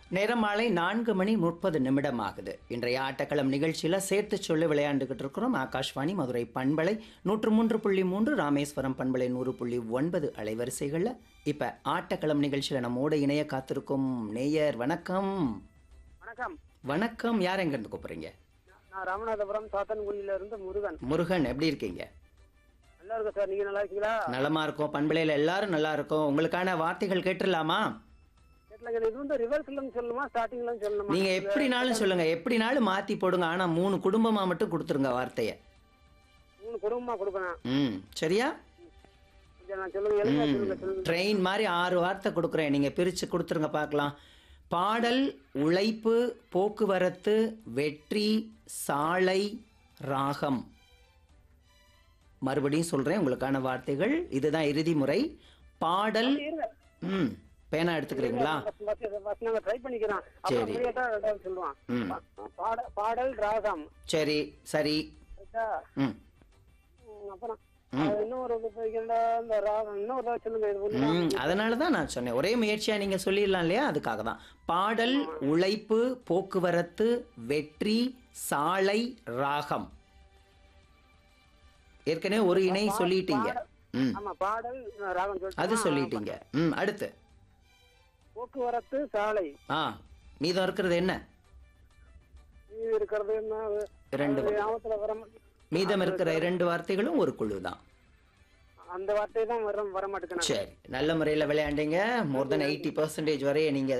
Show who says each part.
Speaker 1: நேரம் மாலை நான்கு மணி முப்பது நிமிடம் ஆகுது இன்றைய ஆட்டக்களம் நிகழ்ச்சியில் சேர்த்து சொல்லி விளையாண்டுக்கிட்டு இருக்கிறோம் ஆகாஷ்வாணி மதுரை பண்பலை நூற்று மூன்று புள்ளி மூன்று ராமேஸ்வரம் பண்பலை நூறு புள்ளி ஒன்பது அலைவரிசைகளில் இப்போ ஆட்டக்களம் நிகழ்ச்சியில் நம்மோட இணைய காத்திருக்கும் நேயர் வணக்கம்
Speaker 2: வணக்கம்
Speaker 1: வணக்கம் யார் எங்கேருந்து கூப்பிட்றீங்க
Speaker 2: நான் ராமநாதபுரம் சாத்தன்குடியில இருந்து முருகன்
Speaker 1: முருகன் எப்படி இருக்கீங்க
Speaker 2: நல்லா இருக்கும் சார் நீங்க நல்லா இருக்கீங்களா
Speaker 1: நலமா இருக்கோம் பண்பலையில் எல்லாரும் நல்லா இருக்கோம் உங்களுக்கான வார்த்தைகள் கேட்டுடலாமா
Speaker 2: கேட்டலங்க இது வந்து ரிவர்ஸ்ல சொல்லணுமா ஸ்டார்டிங்ல சொல்லணுமா
Speaker 1: நீங்க எப்படினாலும் சொல்லுங்க எப்படினாலும் மாத்தி போடுங்க ஆனா மூணு குடும்பமா மட்டும் கொடுத்துருங்க வார்த்தையை
Speaker 2: மூணு குடும்பமா கொடுக்கணும்
Speaker 1: ம் சரியா
Speaker 2: கொஞ்சம் நான் சொல்லுங்க எழுத சொல்லுங்க சொல்லுங்க
Speaker 1: ட்ரெயின் மாதிரி ஆறு வார்த்தை கொடுக்குறேன் நீங்கள் பிரித்து கொடுத்துருங்க பார்க்கலாம் பாடல் உழைப்பு போக்குவரத்து வெற்றி சாலை ராகம் மறுபடியும் சொல்கிறேன் உங்களுக்கான வார்த்தைகள் இதுதான் இறுதி முறை பாடல்
Speaker 2: இருங்க.
Speaker 1: ம் பேனா எடுத்துக்கிறீங்களா
Speaker 2: first- first- first நாங்க ட்ரை பண்ணிக்கிறோம் அப்புறம்
Speaker 1: சரி.
Speaker 2: புரியட்டா ரெண்டாவது சொல்லுவான்
Speaker 1: ம்
Speaker 2: பா- பாட- பாடல் ராகம்
Speaker 1: சரி சரி
Speaker 2: ரைட்டா?
Speaker 1: ம்
Speaker 2: ம், அப்புறம்
Speaker 1: ம்.
Speaker 2: அது இன்னொரு இது போய்க்கிறேன்டா, இந்த ராகம் இன்னொரு தடவை சொல்லுங்க இது ஒண்ணு
Speaker 1: ம் அதனால தான் நான் சொன்னேன் ஒரே முயற்சியாக நீங்கள் சொல்லிடலாம் இல்லையா அதுக்காக தான் பாடல் உழைப்பு போக்குவரத்து வெற்றி சாலை ராகம் ஏற்கனவே ஒரு இணை சொல்லிட்டீங்க ம்
Speaker 2: ஆமா பாடல் ராகம் சொல்லிட்டு
Speaker 1: அது சொல்லிட்டீங்க ம் அடுத்து
Speaker 2: போக்குவரத்து சாலை
Speaker 1: ஆ மீதம் இருக்கிறது என்ன
Speaker 2: இது இருக்கிறது என்ன
Speaker 1: இரண்டு
Speaker 2: அது ஞாபகத்துல வர
Speaker 1: மீதம் இருக்கிற இரண்டு வார்த்தைகளும் ஒரு குழு தான்
Speaker 2: அந்த வார்த்தை தான் வர வர மாட்டேங்குது
Speaker 1: சரி நல்ல முறையில் விளையாண்டீங்க மோர் தென் எயிட்டி பர்சன்டேஜ் வரைய நீங்கள்